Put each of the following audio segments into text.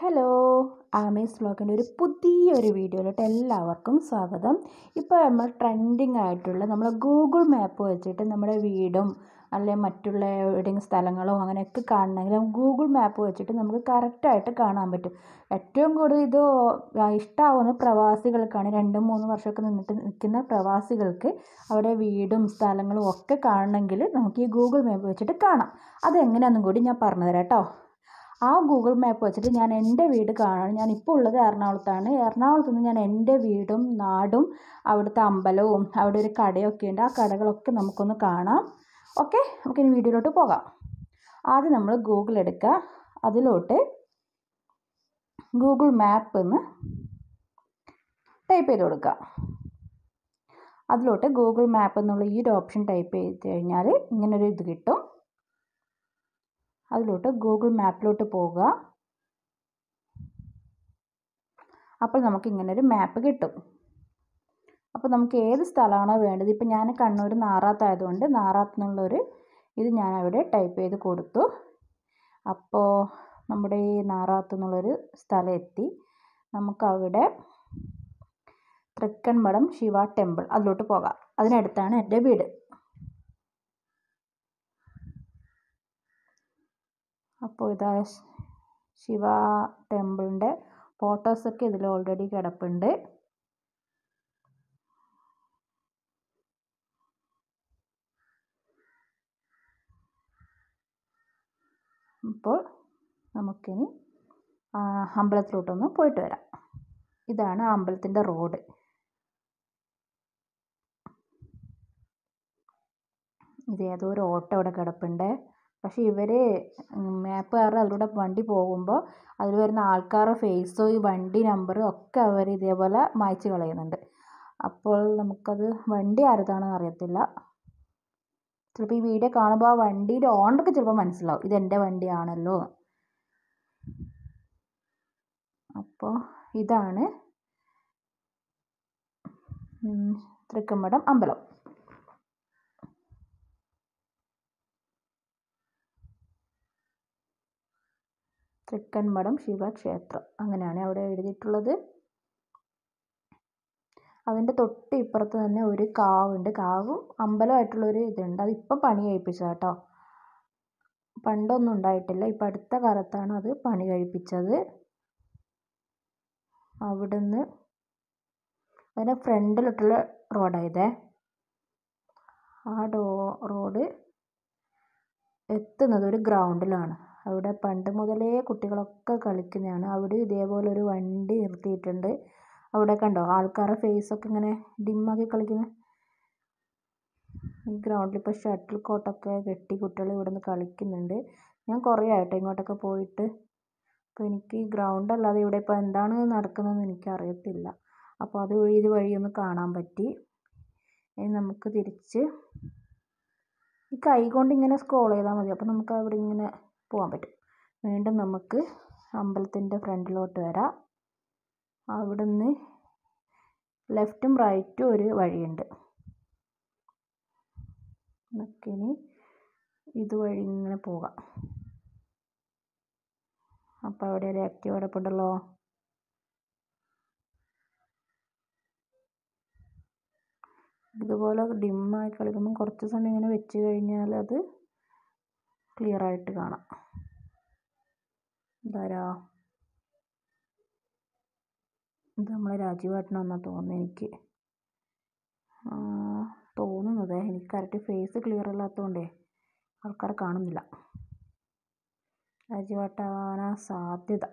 hello ആമേസ് വ്ലോഗിൻ്റെ ഒരു പുതിയൊരു വീഡിയോയിലോട്ട് എല്ലാവർക്കും സ്വാഗതം ഇപ്പോൾ നമ്മൾ ട്രെൻഡിങ് ആയിട്ടുള്ള നമ്മൾ ഗൂഗിൾ മാപ്പ് വെച്ചിട്ട് നമ്മുടെ വീടും അല്ലെങ്കിൽ മറ്റുള്ള എവിടെയെങ്കിലും സ്ഥലങ്ങളോ അങ്ങനെയൊക്കെ കാണണമെങ്കിൽ ഗൂഗിൾ മാപ്പ് വെച്ചിട്ട് നമുക്ക് കറക്റ്റായിട്ട് കാണാൻ പറ്റും ഏറ്റവും കൂടുതൽ ഇത് ഇഷ്ടമാവുന്ന പ്രവാസികൾക്കാണ് രണ്ട് മൂന്ന് വർഷമൊക്കെ നിന്നിട്ട് നിൽക്കുന്ന പ്രവാസികൾക്ക് അവിടെ വീടും സ്ഥലങ്ങളും ഒക്കെ കാണണമെങ്കിൽ നമുക്ക് ഈ ഗൂഗിൾ മാപ്പ് വെച്ചിട്ട് കാണാം അതെങ്ങനെയാണെന്നും കൂടി ഞാൻ പറഞ്ഞു തരാം കേട്ടോ ആ ഗൂഗിൾ മാപ്പ് വെച്ചിട്ട് ഞാൻ എൻ്റെ വീട് കാണാൻ ഞാൻ ഇപ്പോൾ ഉള്ളത് എറണാകുളത്താണ് എറണാകുളത്ത് നിന്ന് ഞാൻ എൻ്റെ വീടും നാടും അവിടുത്തെ അമ്പലവും അവിടെ ഒരു കടയൊക്കെ ഉണ്ട് ആ കടകളൊക്കെ നമുക്കൊന്ന് കാണാം ഓക്കെ നമുക്കിനി വീഡിയോയിലോട്ട് പോകാം ആദ്യം നമ്മൾ ഗൂഗിൾ എടുക്കുക അതിലോട്ട് ഗൂഗിൾ മാപ്പ് എന്ന് ടൈപ്പ് ചെയ്ത് കൊടുക്കുക അതിലോട്ട് ഗൂഗിൾ മാപ്പ് എന്നുള്ള ഈ ഒരു ഓപ്ഷൻ ടൈപ്പ് ചെയ്ത് കഴിഞ്ഞാൽ ഇങ്ങനൊരു ഇത് കിട്ടും അതിലോട്ട് ഗൂഗിൾ മാപ്പിലോട്ട് പോവുക അപ്പോൾ നമുക്ക് ഇങ്ങനൊരു മാപ്പ് കിട്ടും അപ്പോൾ നമുക്ക് ഏത് സ്ഥലമാണോ വേണ്ടത് ഇപ്പം ഞാൻ കണ്ണൂർ നാറാത്തായതുകൊണ്ട് നാറാത്ത് എന്നുള്ളൊരു ഇത് ഞാൻ അവിടെ ടൈപ്പ് ചെയ്ത് കൊടുത്തു അപ്പോൾ നമ്മുടെ ഈ നാറാത്ത് എന്നുള്ളൊരു സ്ഥലം എത്തി നമുക്കവിടെ തൃക്കൺമഠം ശിവ ടെമ്പിൾ അതിലോട്ട് പോകാം അതിനടുത്താണ് എൻ്റെ വീട് അപ്പോൾ ഇതാ ശിവ ടെമ്പിളിൻ്റെ ഫോട്ടോസൊക്കെ ഇതിൽ ഓൾറെഡി കിടപ്പുണ്ട് അപ്പോൾ നമുക്കിനി അമ്പലത്തിലോട്ടൊന്ന് പോയിട്ട് വരാം ഇതാണ് അമ്പലത്തിൻ്റെ റോഡ് ഇത് ഏതോ ഒരു ഓട്ടോ ഇവിടെ കിടപ്പുണ്ട് പക്ഷേ ഇവർ മാപ്പുകാർ അതിലൂടെ വണ്ടി പോകുമ്പോൾ അതിൽ വരുന്ന ആൾക്കാരുടെ ഫേസോ ഈ വണ്ടി നമ്പറും ഒക്കെ അവർ ഇതേപോലെ മായ്ച്ച് കളയുന്നുണ്ട് അപ്പോൾ നമുക്കത് വണ്ടി ആരതാണെന്ന് അറിയത്തില്ല ചിലപ്പോൾ ഈ വീഡിയോ കാണുമ്പോൾ ആ വണ്ടിയുടെ ഓണർക്ക് ചിലപ്പോൾ മനസ്സിലാവും ഇതെൻ്റെ വണ്ടിയാണല്ലോ അപ്പോൾ ഇതാണ് തൃക്കമ്മടം അമ്പലം തൃക്കൺമഠം ശിവക്ഷേത്രം അങ്ങനെയാണ് അവിടെ എഴുതിയിട്ടുള്ളത് അതിൻ്റെ തൊട്ട് ഇപ്പുറത്ത് തന്നെ ഒരു കാവുണ്ട് കാവും അമ്പലമായിട്ടുള്ളൊരു ഇതുണ്ട് അതിപ്പം പണി കഴിപ്പിച്ചത് കേട്ടോ പണ്ടൊന്നും ഉണ്ടായിട്ടില്ല ഇപ്പം അടുത്ത കാലത്താണ് അത് പണി കഴിപ്പിച്ചത് അവിടുന്ന് അതിൻ്റെ ഫ്രണ്ടിലോട്ടുള്ള റോഡായതേ ആ ഡോ റോഡ് എത്തുന്നത് ഒരു ഗ്രൗണ്ടിലാണ് അവിടെ പണ്ട് മുതലേ കുട്ടികളൊക്കെ കളിക്കുന്നതാണ് അവിടെ ഇതേപോലെ ഒരു വണ്ടി നിർത്തിയിട്ടുണ്ട് അവിടെ കണ്ടോ ആൾക്കാരുടെ ഫേസൊക്കെ ഇങ്ങനെ ഡിമ്മാക്കി കളിക്കുന്ന ഈ ഗ്രൗണ്ടിൽ ഇപ്പോൾ ഷട്ടിൽ കോട്ടൊക്കെ കെട്ടി കുട്ടികൾ ഇവിടെ നിന്ന് കളിക്കുന്നുണ്ട് ഞാൻ കുറേ ആയിട്ടോ ഇങ്ങോട്ടൊക്കെ പോയിട്ട് അപ്പോൾ എനിക്ക് ഈ ഗ്രൗണ്ട് അല്ലാതെ ഇവിടെ ഇപ്പോൾ എന്താണ് നടക്കുന്നതെന്ന് എനിക്കറിയത്തില്ല അപ്പോൾ അത് വഴി ഇത് വഴി ഒന്ന് കാണാൻ പറ്റി ഇനി നമുക്ക് തിരിച്ച് ഈ കൈ കൊണ്ട് ഇങ്ങനെ സ്ക്രോൾ ചെയ്താൽ മതി അപ്പോൾ നമുക്ക് അവിടെ ഇങ്ങനെ പോകാൻ പറ്റും വീണ്ടും നമുക്ക് അമ്പലത്തിൻ്റെ ഫ്രണ്ടിലോട്ട് വരാം അവിടുന്ന് ലെഫ്റ്റും റൈറ്റും ഒരു വഴിയുണ്ട് നമുക്കിനി ഇതുവഴി ഇങ്ങനെ പോകാം അപ്പോൾ അവിടെ ഒരു ആക്റ്റീവ് കിടപ്പുണ്ടല്ലോ ഇതുപോലെ ഡിമ്മായി കളിക്കുമ്പോൾ കുറച്ച് സമയം ഇങ്ങനെ വെച്ച് കഴിഞ്ഞാൽ അത് ക്ലിയർ ആയിട്ട് കാണാം ഇതാരാ ഇത് നമ്മളെ രാജീവേട്ടനാണെന്നാണ് തോന്നുന്നത് എനിക്ക് തോന്നുന്നത് എനിക്ക് കറക്റ്റ് ഫേസ് ക്ലിയർ അല്ലാത്തതുകൊണ്ടേ ആൾക്കാരെ കാണുന്നില്ല രാജീവേട്ടനാ സാധ്യത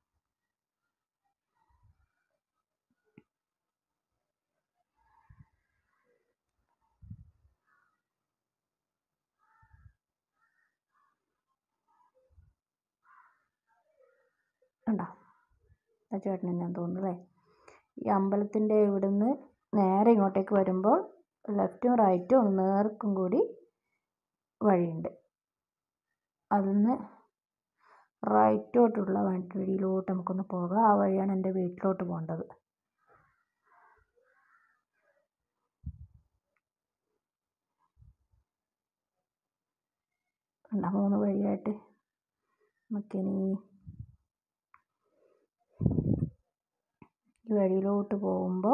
കണ്ടോ ആ ചേട്ടൻ തന്നെയാന്ന് തോന്നുന്നല്ലേ ഈ അമ്പലത്തിൻ്റെ ഇവിടുന്ന് നേരെ ഇങ്ങോട്ടേക്ക് വരുമ്പോൾ ലെഫ്റ്റും റൈറ്റും നേർക്കും കൂടി വഴിയുണ്ട് അതിൽ നിന്ന് റൈറ്റോട്ടുള്ള വഴിയിലോട്ട് നമുക്കൊന്ന് പോകാം ആ വഴിയാണ് എൻ്റെ വീട്ടിലോട്ട് പോകേണ്ടത് കണ്ട മൂന്ന് വഴിയായിട്ട് നമുക്കിനി ഈ വഴിയിലോട്ട് പോകുമ്പോൾ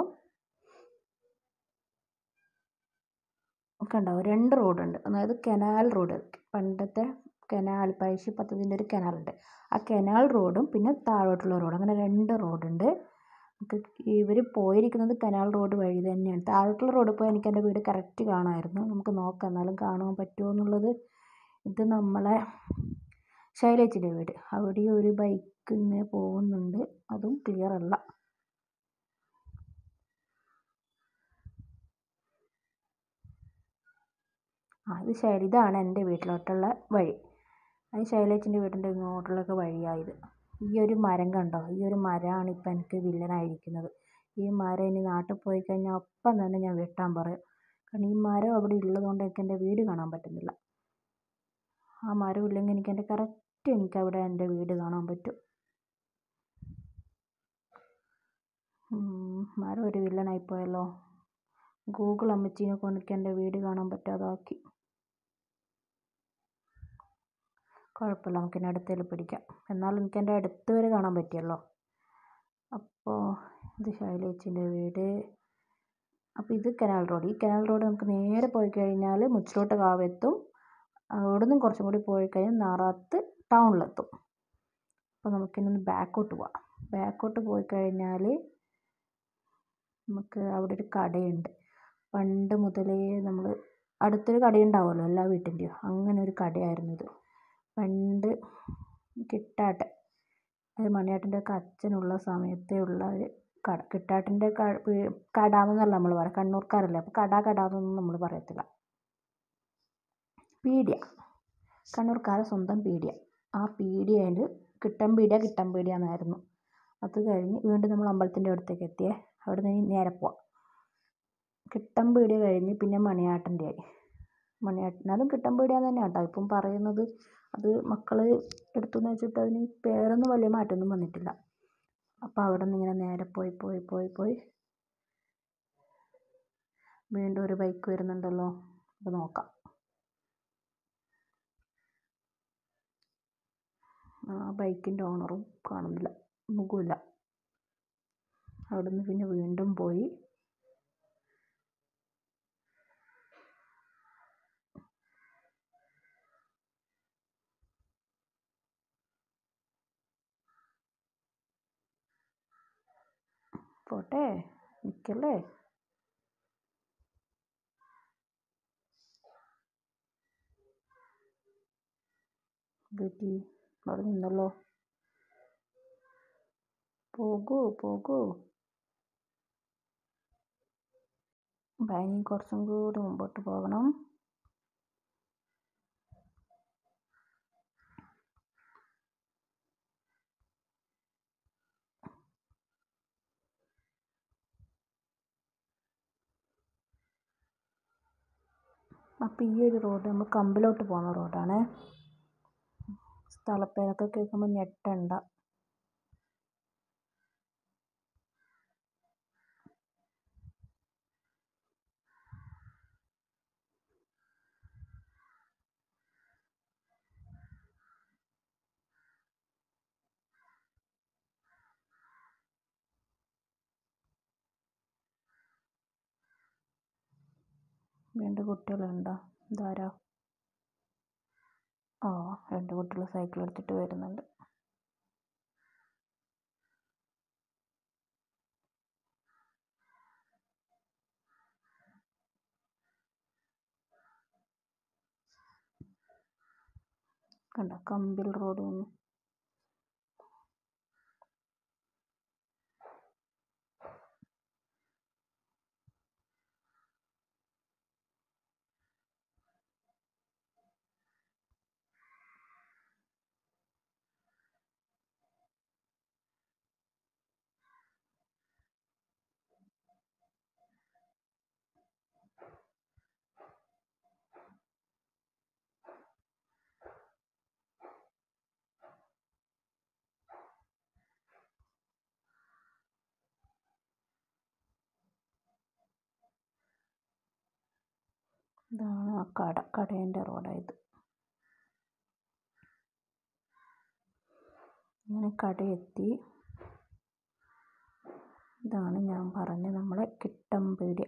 കണ്ടോ രണ്ട് റോഡുണ്ട് അതായത് കനാൽ റോഡ് പണ്ടത്തെ കനാൽ പഴശ്ശി പദ്ധതിൻ്റെ ഒരു കനാലുണ്ട് ആ കനാൽ റോഡും പിന്നെ താഴോട്ടുള്ള റോഡും അങ്ങനെ രണ്ട് റോഡുണ്ട് നമുക്ക് ഇവർ പോയിരിക്കുന്നത് കനാൽ റോഡ് വഴി തന്നെയാണ് താഴോട്ടുള്ള റോഡിൽ പോയാൽ എനിക്ക് എൻ്റെ വീട് കറക്റ്റ് കാണാമായിരുന്നു നമുക്ക് നോക്കാം എന്നാലും കാണുവാൻ പറ്റുമോ എന്നുള്ളത് ഇത് നമ്മളെ ശൈലേച്ചിൻ്റെ വീട് അവിടെയും ഒരു ബൈക്ക് ഇങ്ങനെ പോകുന്നുണ്ട് അതും ക്ലിയർ അല്ല ആ ഇത് ശൈല ഇതാണ് എൻ്റെ വീട്ടിലോട്ടുള്ള വഴി അത് ശൈലേച്ചിൻ്റെ വീടിൻ്റെ ഇങ്ങോട്ടുള്ളൊക്കെ വഴിയായത് ഈ ഒരു മരം കണ്ടോ ഈ ഒരു മരമാണ് ഇപ്പം എനിക്ക് വില്ലനായിരിക്കുന്നത് ഈ മരം ഇനി നാട്ടിൽ പോയി കഴിഞ്ഞാൽ അപ്പം തന്നെ ഞാൻ വെട്ടാൻ പറയും കാരണം ഈ മരം അവിടെ ഉള്ളതുകൊണ്ട് എനിക്ക് എൻ്റെ വീട് കാണാൻ പറ്റുന്നില്ല ആ മരം ഇല്ലെങ്കിൽ എനിക്ക് എൻ്റെ കറക്റ്റ് എനിക്ക് അവിടെ എൻ്റെ വീട് കാണാൻ പറ്റും മരം ഒരു വില്ലനായി പോയല്ലോ ഗൂഗിൾ അമ്മച്ചീനെ കൊണ്ട് എനിക്ക് എൻ്റെ വീട് കാണാൻ പറ്റാതാക്കി കുഴപ്പമില്ല നമുക്ക് ഇനി അടുത്തതിൽ പിടിക്കാം എന്നാലും എനിക്ക് എൻ്റെ അടുത്ത് വരെ കാണാൻ പറ്റിയല്ലോ അപ്പോൾ ഇത് ശൈലേച്ചിൻ്റെ വീട് അപ്പോൾ ഇത് കനാൽ റോഡ് ഈ കനാൽ റോഡ് നമുക്ക് നേരെ പോയി കഴിഞ്ഞാൽ മുച്ചിലോട്ട് കാവെത്തും അവിടെ നിന്നും കുറച്ചും കൂടി പോയി കഴിഞ്ഞാൽ നാറാത്ത് ടൗണിലെത്തും അപ്പോൾ നമുക്കിനി ഒന്ന് ബാക്കോട്ട് പോവാം ബാക്കോട്ട് പോയി കഴിഞ്ഞാൽ നമുക്ക് അവിടെ ഒരു കടയുണ്ട് പണ്ട് മുതലേ നമ്മൾ അടുത്തൊരു കടയുണ്ടാവുമല്ലോ എല്ലാ വീട്ടിൻ്റെയും അങ്ങനെ ഒരു കടയായിരുന്നു ഇത് പണ്ട് കിട്ടാട്ടൻ അത് മണിയേട്ടൻ്റെ ഒക്കെ അച്ഛനുള്ള സമയത്തേ ഉള്ള ഒരു കട കിട്ടാട്ടൻ്റെ കട എന്നല്ല നമ്മൾ പറയുക കണ്ണൂർക്കാരല്ലേ അപ്പോൾ കട കട എന്നൊന്നും നമ്മൾ പറയത്തില്ല പീടിയ കണ്ണൂർക്കാരെ സ്വന്തം പീടിയ ആ പീടിയയിൽ കിട്ടൻ പീടിയ കിട്ടൻ പീടിയ എന്നായിരുന്നു അത് കഴിഞ്ഞ് വീണ്ടും നമ്മൾ അമ്പലത്തിൻ്റെ അടുത്തേക്ക് എത്തിയേ അവിടെ നിന്ന് നേരെ പോവാം കിട്ടൻ പീടിയ കഴിഞ്ഞ് പിന്നെ മണിയാട്ടൻ്റെ ആയി മണിയാട്ടൻ അതും കിട്ടൻ പീടിയ തന്നെയാണ് കേട്ടോ ഇപ്പം പറയുന്നത് അത് മക്കൾ എടുത്തുവെന്ന് വെച്ചിട്ട് അതിന് പേരൊന്നും വലിയ മാറ്റമൊന്നും വന്നിട്ടില്ല അപ്പോൾ അവിടെ നിന്ന് ഇങ്ങനെ നേരെ പോയി പോയി പോയി പോയി വീണ്ടും ഒരു ബൈക്ക് വരുന്നുണ്ടല്ലോ അപ്പോൾ നോക്കാം ആ ബൈക്കിൻ്റെ ഓണറും കാണുന്നില്ല മുഖമില്ല അവിടെ നിന്ന് പിന്നെ വീണ്ടും പോയി പോട്ടെ നിൽക്കല്ലേ പറ്റി അവിടെ നിന്നല്ലോ പോകൂ പോകൂ ഇനി കുറച്ചും കൂടി മുമ്പോട്ട് പോകണം അപ്പോൾ ഈ ഒരു റോഡ് നമ്മൾ കമ്പിലോട്ട് പോകുന്ന റോഡാണ് സ്ഥലപ്പേരൊക്കെ കേൾക്കുമ്പോൾ ഞെട്ടണ്ട രണ്ട് കുട്ടികളുണ്ടോ ഇതാരാ ആ രണ്ട് കുട്ടികൾ സൈക്കിൾ എടുത്തിട്ട് വരുന്നുണ്ട് കണ്ടോ കമ്പിൽ റോഡ് വന്നു ഇതാണ് ആ കട കടേൻ്റെ റോഡായത് അങ്ങനെ കടയെത്തി ഇതാണ് ഞാൻ പറഞ്ഞ നമ്മളെ കിട്ടം പീടിയ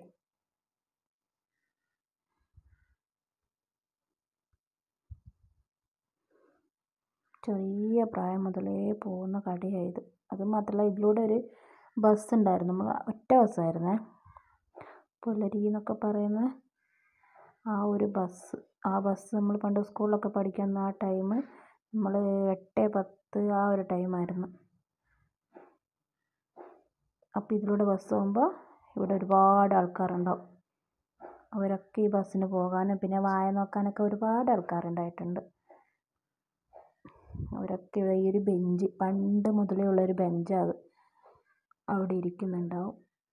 ചെറിയ പ്രായം മുതലേ പോകുന്ന കടയായത് അത് മാത്രമല്ല ഇതിലൂടെ ഒരു ബസ് ഉണ്ടായിരുന്നു നമ്മൾ ഒറ്റ ബസ്സായിരുന്നേ പുലരി എന്നൊക്കെ പറയുന്ന ആ ഒരു ബസ് ആ ബസ് നമ്മൾ പണ്ട് സ്കൂളിലൊക്കെ പഠിക്കുന്ന ആ ടൈം നമ്മൾ എട്ട് പത്ത് ആ ഒരു ടൈമായിരുന്നു അപ്പോൾ ഇതിലൂടെ ബസ് പോകുമ്പോൾ ഇവിടെ ഒരുപാട് ആൾക്കാരുണ്ടാവും അവരൊക്കെ ഈ ബസ്സിന് പോകാനും പിന്നെ വായ നോക്കാനൊക്കെ ഒരുപാട് ആൾക്കാരുണ്ടായിട്ടുണ്ട് അവരൊക്കെ ഈ ഒരു ബെഞ്ച് പണ്ട് മുതലേ ഉള്ളൊരു ബെഞ്ചാണ് അത് അവിടെ ഇരിക്കുന്നുണ്ടാവും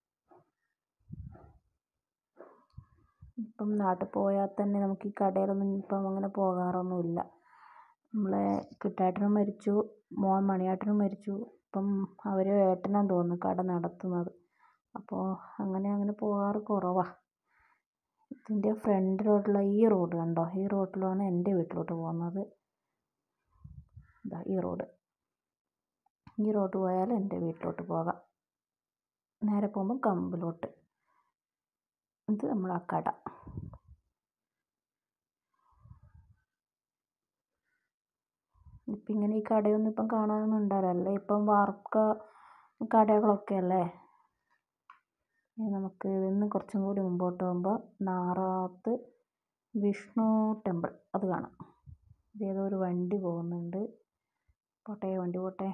ഇപ്പം നാട്ടിൽ പോയാൽ തന്നെ നമുക്ക് ഈ കടയിലൊന്നും ഇപ്പം അങ്ങനെ പോകാറൊന്നുമില്ല നമ്മളെ കിട്ടാട്ടനും മരിച്ചു മോൻ മണിയേട്ടനും മരിച്ചു ഇപ്പം അവർ ഏട്ടനാന്ന് തോന്നുന്നു കട നടത്തുന്നത് അപ്പോൾ അങ്ങനെ അങ്ങനെ പോകാറ് കുറവാണ് ഇതിൻ്റെ ഫ്രണ്ടിലോട്ടുള്ള ഈ റോഡ് കണ്ടോ ഈ റോഡിലാണ് എൻ്റെ വീട്ടിലോട്ട് പോകുന്നത് ഇതാ ഈ റോഡ് ഈ റോഡ് പോയാൽ എൻ്റെ വീട്ടിലോട്ട് പോകാം നേരെ പോകുമ്പോൾ കമ്പിലോട്ട് ഇത് നമ്മളെ കട ഇപ്പം ഇങ്ങനെ ഈ കടയൊന്നും ഇപ്പം കാണാനൊന്നും ഉണ്ടാവില്ല ഇപ്പം വാർക്ക കടകളൊക്കെ അല്ലേ ഇനി നമുക്ക് ഇതിന്ന് കുറച്ചും കൂടി മുമ്പോട്ട് പോകുമ്പോൾ നാറാത്ത് വിഷ്ണു ടെമ്പിൾ അത് കാണാം ഇതേതോ ഒരു വണ്ടി പോകുന്നുണ്ട് പോട്ടെ വണ്ടി പോട്ടെ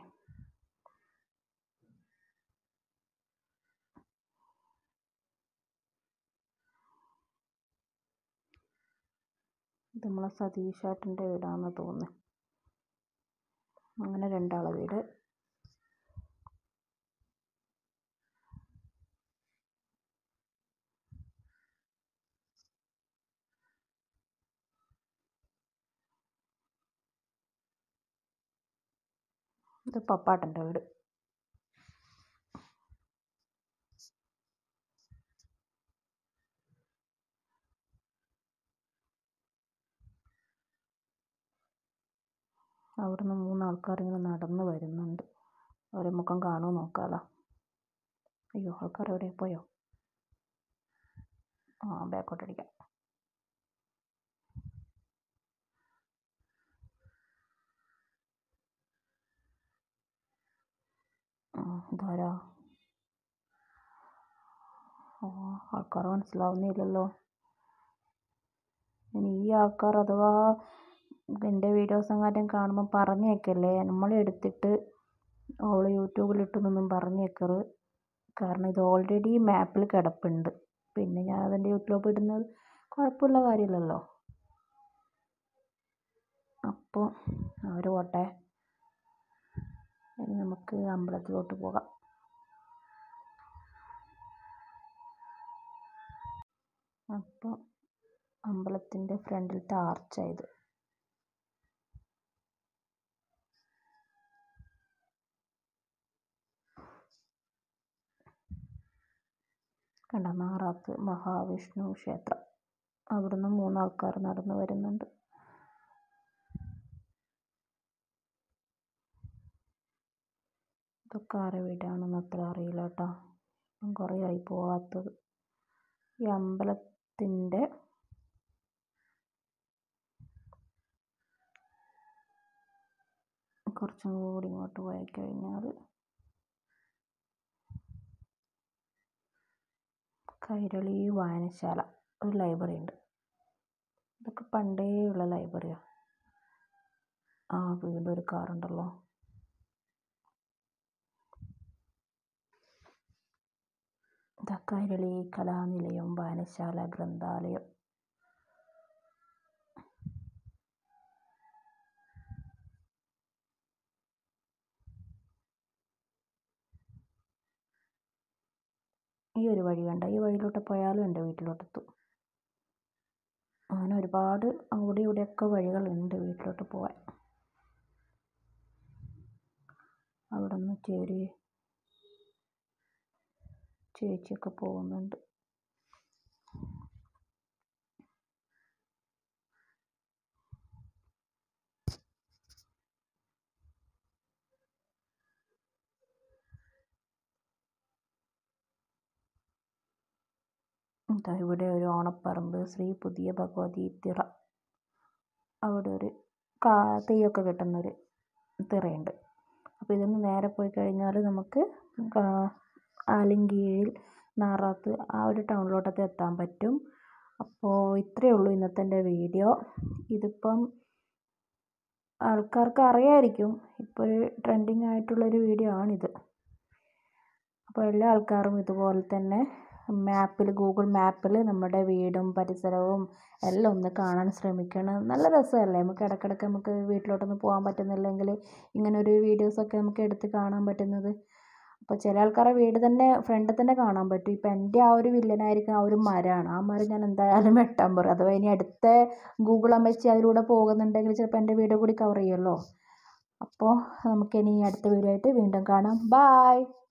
ഇത് നമ്മളെ സതീഷേട്ടൻ്റെ വീടാണെന്ന് തോന്നുന്നു അങ്ങനെ രണ്ടാളെ വീട് ഇത് പപ്പാട്ടൻ്റെ വീട് അവിടുന്ന് മൂന്നാൾക്കാർ ഇങ്ങനെ നടന്ന് വരുന്നുണ്ട് അവരെ മുഖം കാണുമോ നോക്കാമല്ലോ അയ്യോ ആൾക്കാർ എവിടെ പോയോ ആ ബാക്കോട്ട് അടിക്കാം ആ ഇതാരാ ഓ ആൾക്കാർ മനസ്സിലാവുന്നില്ലല്ലോ ഇനി ഈ ആൾക്കാർ അഥവാ എൻ്റെ വീഡിയോസ് എങ്ങാനും കാണുമ്പോൾ പറഞ്ഞേക്കല്ലേ നമ്മൾ എടുത്തിട്ട് അവൾ യൂട്യൂബിലിട്ടെന്നൊന്നും പറഞ്ഞേക്കരുത് കാരണം ഇത് ഓൾറെഡി മാപ്പിൽ കിടപ്പുണ്ട് പിന്നെ ഞാൻ അതെൻ്റെ യൂട്യൂബിൽ ഇടുന്നത് കുഴപ്പമുള്ള കാര്യമില്ലല്ലോ അപ്പോൾ അവർ പോട്ടെ ഇനി നമുക്ക് അമ്പലത്തിലോട്ട് പോകാം അപ്പോൾ അമ്പലത്തിൻ്റെ ഫ്രണ്ടിലത്തെ ആർച്ചായത് കണ്ട നാറാത്ത് മഹാവിഷ്ണു ക്ഷേത്രം അവിടുന്ന് മൂന്നാൾക്കാർ നടന്നു വരുന്നുണ്ട് ഇതൊക്കെ ആരുടെ വീടാണെന്ന് അത്ര അറിയില്ല കേട്ടോ ഇപ്പം കുറേ ആയി പോകാത്തത് ഈ അമ്പലത്തിൻ്റെ കുറച്ചും കൂടി ഇങ്ങോട്ട് പോയി കഴിഞ്ഞാൽ കൈരളി വായനശാല ഒരു ലൈബ്രറി ഉണ്ട് ഇതൊക്കെ പണ്ടേ ഉള്ള ലൈബ്രറിയാണ് ആ വീണ്ടും ഒരു കാറുണ്ടല്ലോ ഇതാ കൈരളി കലാനിലയം വായനശാല ഗ്രന്ഥാലയം ഈ ഒരു വഴി കണ്ട ഈ വഴിയിലോട്ട് പോയാലും എൻ്റെ വീട്ടിലോട്ടെത്തും അങ്ങനെ ഒരുപാട് അവിടെ ഇവിടെയൊക്കെ വഴികളുണ്ട് വീട്ടിലോട്ട് പോകാൻ അവിടെ നിന്ന് ചേരി ചേച്ചിയൊക്കെ പോകുന്നുണ്ട് എന്താ ഇവിടെ ഒരു ഓണപ്പറമ്പ് ശ്രീ പുതിയ ഭഗവതി തിറ അവിടെ ഒരു കാ തെയ്യമൊക്കെ കെട്ടുന്നൊരു തിറയുണ്ട് അപ്പോൾ ഇതിന്ന് നേരെ പോയി കഴിഞ്ഞാൽ നമുക്ക് ആലങ്കീഴിൽ നാറാത്ത് ആ ഒരു ടൗണിലോട്ടൊക്കെ എത്താൻ പറ്റും അപ്പോൾ ഇത്രയേ ഉള്ളൂ ഇന്നത്തെ എൻ്റെ വീഡിയോ ഇതിപ്പം ആൾക്കാർക്ക് അറിയാമായിരിക്കും ഇപ്പോൾ ഒരു ട്രെൻഡിങ് ആയിട്ടുള്ളൊരു വീഡിയോ ആണിത് അപ്പോൾ എല്ലാ ആൾക്കാരും ഇതുപോലെ തന്നെ മാപ്പിൽ ഗൂഗിൾ മാപ്പിൽ നമ്മുടെ വീടും പരിസരവും എല്ലാം ഒന്ന് കാണാൻ ശ്രമിക്കണം നല്ല രസമല്ലേ നമുക്ക് ഇടയ്ക്കിടയ്ക്ക് നമുക്ക് വീട്ടിലോട്ടൊന്നും പോകാൻ പറ്റുന്നില്ലെങ്കിൽ ഇങ്ങനൊരു വീഡിയോസൊക്കെ നമുക്ക് എടുത്ത് കാണാൻ പറ്റുന്നത് അപ്പോൾ ചില ആൾക്കാരുടെ വീട് തന്നെ ഫ്രണ്ടിൽ തന്നെ കാണാൻ പറ്റും ഇപ്പോൾ എൻ്റെ ആ ഒരു വില്ലനായിരിക്കും ആ ഒരു മരമാണ് ആ മരം ഞാൻ എന്തായാലും വെട്ടാൻ പറയും അഥവാ ഇനി അടുത്ത ഗൂഗിൾ അമ്മച്ചി അതിലൂടെ പോകുന്നുണ്ടെങ്കിൽ ചിലപ്പോൾ എൻ്റെ വീട് കൂടി കവർ ചെയ്യുമല്ലോ അപ്പോൾ നമുക്കിനി അടുത്ത വീഡിയോ ആയിട്ട് വീണ്ടും കാണാം ബായ്